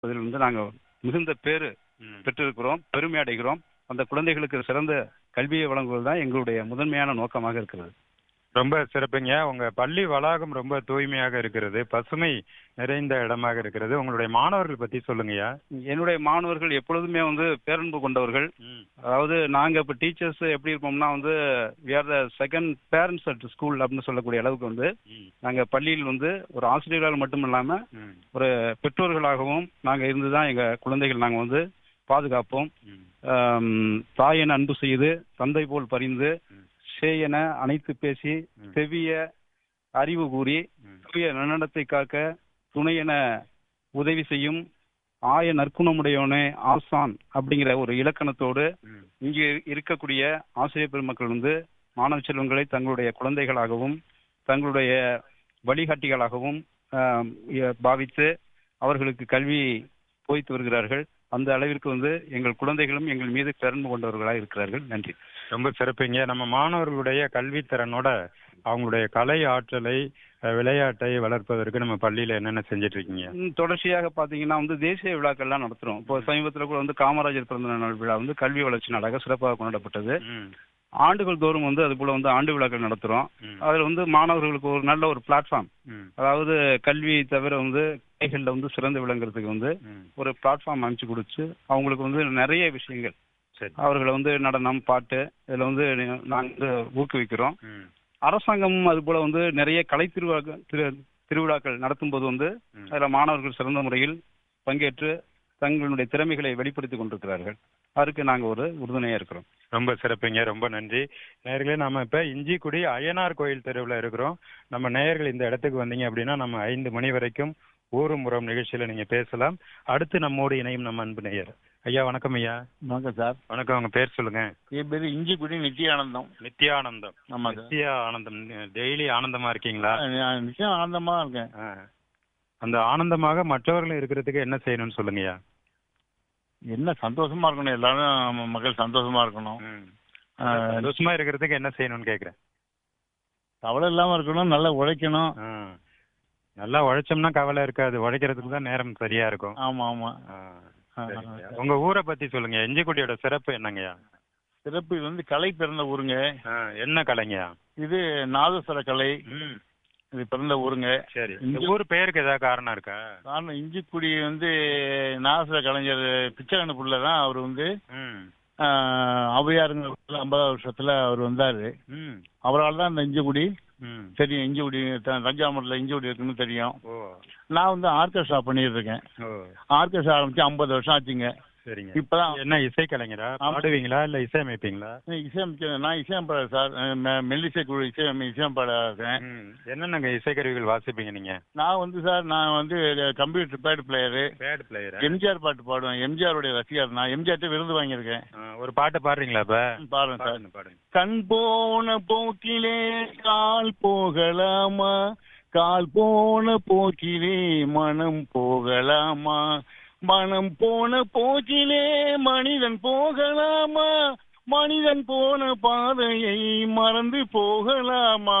அதில் வந்து நாங்கள் மிகுந்த பேரு ம். பெற்றிருக்கிறோம் பெருமை அடைகிறோம் அந்த குழந்தைகளுக்கு சிறந்த கல்வியை வழங்குவது தான் எங்களுடைய முதன்மையான நோக்கமாக இருக்கிறது ரொம்ப சிறப்புங்க உங்க பள்ளி வளாகம் ரொம்ப தூய்மையாக இருக்கிறது பசுமை நிறைந்த இடமாக இருக்கிறது உங்களுடைய மாணவர்கள் பத்தி சொல்லுங்கய்யா என்னுடைய மாணவர்கள் எப்பொழுதுமே வந்து பேரன்பு கொண்டவர்கள் ம். அதாவது நாங்க இப்ப டீச்சர்ஸ் எப்படி இருப்போம்னா வந்து we are the second parents at school அப்படின்னு சொல்லக்கூடிய அளவுக்கு வந்து ம். நாங்க பள்ளியில் வந்து ஒரு ஆசிரியர்களால் மட்டும் இல்லாம ம். ஒரு பெற்றோர்களாகவும் நாங்க இருந்துதான் எங்க குழந்தைகள் நாங்க வந்து பாதுகாப்போம் ம். ஆம், தாயென அன்பு செய்து தந்தை போல் பரிந்து ம். சேயென அணைத்து பேசி ம். செவிய அறிவு கூறி ம். தூய நன்னடத்தை காக்க துணையென உதவி செய்யும் ஆய நற்குணமுடையவனே ஆசான் அப்படிங்கிற ஒரு இலக்கணத்தோடு ம். இங்கு இருக்கக்கூடிய ஆசிரியர் பெருமக்கள் வந்து மாணவ செல்வங்களை தங்களுடைய குழந்தைகளாகவும் தங்களுடைய வழிகாட்டிகளாகவும் ஆம், இ- பாவித்து அவர்களுக்கு கல்வி போய்த்து வருகிறார்கள் அந்த அளவிற்கு வந்து எங்கள் குழந்தைகளும் எங்கள் மீது பெருமை கொண்டவர்களாக இருக்கிறார்கள் நன்றி ரொம்ப சிறப்புங்க நம்ம மாணவர்களுடைய கல்வித்திறனோட அவங்களுடைய கலை ஆற்றலை அஹ், விளையாட்டை வளர்ப்பதற்கு நம்ம பள்ளியில என்னென்ன செஞ்சுட்டு இருக்கீங்க ம், தொடர்ச்சியாக பாத்தீங்கன்னா வந்து தேசிய விழாக்கள்லாம் நடத்துறோம் இப்போ சமீபத்தில் கூட வந்து காமராஜர் பிறந்த நாள் விழா வந்து கல்வி வளர்ச்சி நாளாக சிறப்பாக கொண்டாடப்பட்டது ம். ஆண்டுகள் தோறும் வந்து அது போல வந்து ஆண்டு விழாக்கள் நடத்துறோம் ம். அதுல வந்து மாணவர்களுக்கு ஒரு நல்ல ஒரு பிளாட்ஃபார்ம் ம். அதாவது கல்வி தவிர வந்து கலைகள்ல வந்து சிறந்து விளங்குறதுக்கு வந்து ம். ஒரு பிளாட்ஃபார்ம் அமைச்சு கொடுத்து அவங்களுக்கு வந்து நிறைய விஷயங்கள் சரி அவர்களை வந்து நடனம் பாட்டு இதுல வந்து நாங்கள் வந்து ஊக்குவிக்கிறோம் ம். அரசாங்கமும் அது போல வந்து நிறைய கலை திருவிழாக்கள் திரு திருவிழாக்கள் நடத்தும் போது வந்து ம். அதுல மாணவர்கள் சிறந்த முறையில் பங்கேற்று தங்களுடைய திறமைகளை வெளிப்படுத்தி கொண்டிருக்கிறார்கள் அதுக்கு நாங்க ஒரு உறுதுணையா இருக்கிறோம் ரொம்ப சிறப்புங்க ரொம்ப நன்றி நேயர்களே நாம இப்ப இஞ்சிக்குடி அய்யனார் கோயில் தெருவில் இருக்கிறோம் நம்ம நேயர்கள் இந்த இடத்துக்கு வந்தீங்க அப்படின்னா நம்ம ஐந்து மணி வரைக்கும் ஊரும் உரம் நிகழ்ச்சியில நீங்க பேசலாம் அடுத்து நம்மோடு இணையும் நம்ம அன்பு நேயர் ஐயா வணக்கம் ஐயா வணக்கம் சார் வணக்கம் உங்க பேர் சொல்லுங்க என் பேர் இஞ்சிக்குடி நித்தியானந்தம் நித்யானந்தம் ஆமாம் சார் நித்யா ஆனந்தம் டெய்லி ஆனந்தமா இருக்கீங்களா நான் நிச்சயம் ஆனந்தமா இருக்கேன் ஆ. அந்த ஆனந்தமாக மற்றவர்களும் இருக்கிறதுக்கு என்ன செய்யணும்னு சொல்லுங்கய்யா என்ன சந்தோஷமா இருக்கணும் எல்லாரும் நம்ம மக்கள் சந்தோஷமா இருக்கணும் ம். ஆ, சந்தோஷமா இருக்கிறதுக்கு என்ன செய்யணும்னு கேக்குறேன் கவலை இல்லாம இருக்கணும் நல்லா உழைக்கணும் ஆ. நல்லா உழைச்சோம்னா கவலை இருக்காது உழைக்கிறதுக்கு தான் நேரம் சரியா இருக்கும் ஆமா ஆமா ஆ. ஆ, சரிங்கய்யா. உங்க ஊரை பத்தி சொல்லுங்க எஞ்சிக்குடியோட சிறப்பு என்னங்கய்யா சிறப்பு இது வந்து கலை பிறந்த ஊருங்க ஆ, என்ன கலைங்கய்யா இது நாதஸ்வர கலை ம். இது பிறந்த ஊருங்க சரி இந்த இஞ்சி- ஊர் பேருக்கு ஏதாவது காரணம் இருக்கா காரணம் இஞ்சிக்குடி வந்து நாதஸ்வர கலைஞர் பிச்சைக்கண்ணு புள்ள தான் அவர் வந்து ம். ஆ, ஔவையாருங்க ஐம்பதாவது வருஷத்துல அவர் வந்தாரு ம். அவரால் தான் இந்த இஞ்சிக்குடி ம். தெரியும் இஞ்சிக்குடி த- தஞ்சாவூர்ல இஞ்சிக்குடி இருக்குன்னு தெரியும் ஓ நான் வந்து ஆர்கெஸ்ட்ரா பண்ணிட்டு இருக்கேன் ஓ ஆர்கெஸ்ட்ரா ஆரம்பிச்சு ஐம்பது வருஷம் ஆச்சுங்க சரிங்க இப்பதான் என்ன இசை கலைஞரா ஆமா. பாடுவீங்களா இல்ல இசையமைப்பீங்களா இசையமைக்க நான் இசையமைப்பாளர் சார் அஹ் மெ- மெல்லிசை குழு இசை இசையமைப்பாளர் இருக்கேன் ம். என்னென்னங்க இசைக்கருவிகள் வாசிப்பீங்க நீங்க நான் வந்து சார் நான் வந்து computer pad player pad player MGR பாட்டு பாடுவேன் எம்ஜிஆருடைய ரசிகர் நான் எம்ஜிஆர்ட்ட விருது வாங்கியிருக்கேன் ஒரு பாட்டு பாடுறீங்களா இப்ப பாருங்க சார் பாடுங்க பாடுங்க கண் போன போக்கிலே கால் போகலாமா கால் போன போக்கிலே மனம் போகலாமா மனம் போன போக்கிலே மனிதன் போகலாமா மனிதன் போன பாதையை மறந்து போகலாமா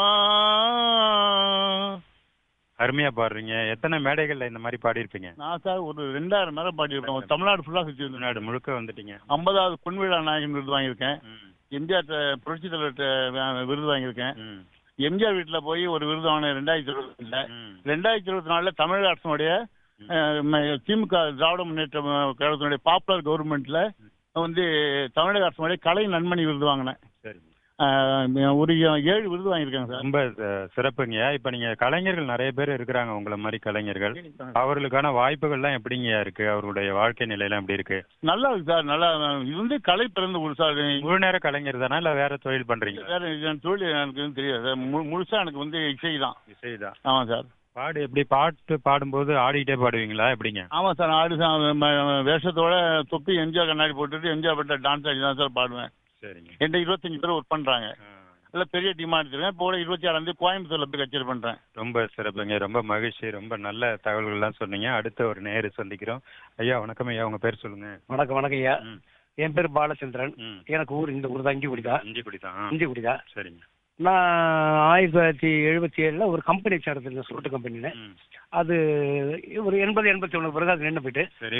அருமையா பாடுறீங்க எத்தனை மேடைகள்ல இந்த மாதிரி பாடியிருப்பீங்க நான் சார் ஒரு ரெண்டாயிரம் மேல பாடியிருக்கேன் தமிழ்நாடு ஃபுல்லா சுற்றி இருந்தேன் நாடு முழுக்க வந்துட்டீங்க ஐம்பதாவது பொன்விழா நாயகன் விருது வாங்கியிருக்கேன் ம். எம்ஜிஆர் புரட்சி தலைவர்கிட்ட விருது வாங்கியிருக்கேன் ம். எம்ஜிஆர் வீட்டுல போய் ஒரு விருது வாங்கினேன் ரெண்டாயிரத்தி இருபதுல ம். ரெண்டாயிரத்தி இருபத்தி நாலுல தமிழக அரசனுடைய அஹ், ம- திமுக திராவிட முன்னேற்ற கழகத்தினுடைய பாப்புலர் கவர்மெண்ட்ல வந்து தமிழக அரசனுடைய கலை நன்மணி விருது வாங்கினேன் சரிங்க அஹ், ஒரு ஏழு விருது வாங்கியிருக்கேன் சார் ரொம்ப அஹ், சிறப்புங்க இப்ப நீங்க கலைஞர்கள் நிறைய பேர் இருக்கிறாங்க உங்களை மாதிரி கலைஞர்கள் அவர்களுக்கான வாய்ப்புகள்லாம் எப்படிங்க இருக்கு அவர்களுடைய வாழ்க்கை நிலையெல்லாம் எப்படி இருக்கு நல்லா இருக்கு சார் நல்லா இது வந்து கலை பிறந்த ஒரு சார் முழு நேர கலைஞர் தானா இல்ல வேற தொழில் பண்றீங்க வேற இது தொழில் எனக்கு எதுவும் தெரியாது சார். மு- முழுசா எனக்கு வந்து இசை தான் இசைதான் ஆமா சார் பாடு எப்படி பாட்டு பாடும்போது ஆடிட்டே பாடுவீங்களா எப்படிங்க ஆமா சார் ஆடு சார் ம- வேஷத்தோட தொப்பி எம்ஜிஆர் கண்ணாடி போட்டுட்டு எம்ஜிஆர் பட்ட டான்ஸ் ஆடி தான் சார் பாடுவேன் சரிங்க என்கிட்ட இருபத்தஞ்சு பேர் ஒர்க் பண்றாங்க ஆ. நல்ல பெரிய டீமா எடுத்துருக்கேன் இப்போ இருபத்தி ஆறாம் தேதி கோயம்புத்தூர்ல போய் கச்சேரி பண்றேன் ரொம்ப சிறப்புங்க ரொம்ப மகிழ்ச்சி ரொம்ப நல்ல தகவல்கள்லாம் சொன்னீங்க அடுத்த ஒரு நேரு சந்திக்கிறோம் ஐயா வணக்கம் ஐயா உங்க பேர் சொல்லுங்க வணக்கம் வணக்கம் ஐயா ம். என் பேர் பாலச்சந்திரன் ம் எனக்கு ஊர் இந்த ஊர் தான் இஞ்சிக்குடி தான் இஞ்சிக்குடி தான் இஞ்சிக்குடி தான் சரிங்க நான் ஆயிரத்தி தொள்ளாயிரத்தி எழுபத்தி ஏழில் ஒரு கம்பெனி சேர்ந்துருந்தேன் சுருட்டு கம்பெனியில் ம். அது ஒரு எண்பது எண்பத்தி ஒன்று பிறகு அது நின்று போயிட்டு சரி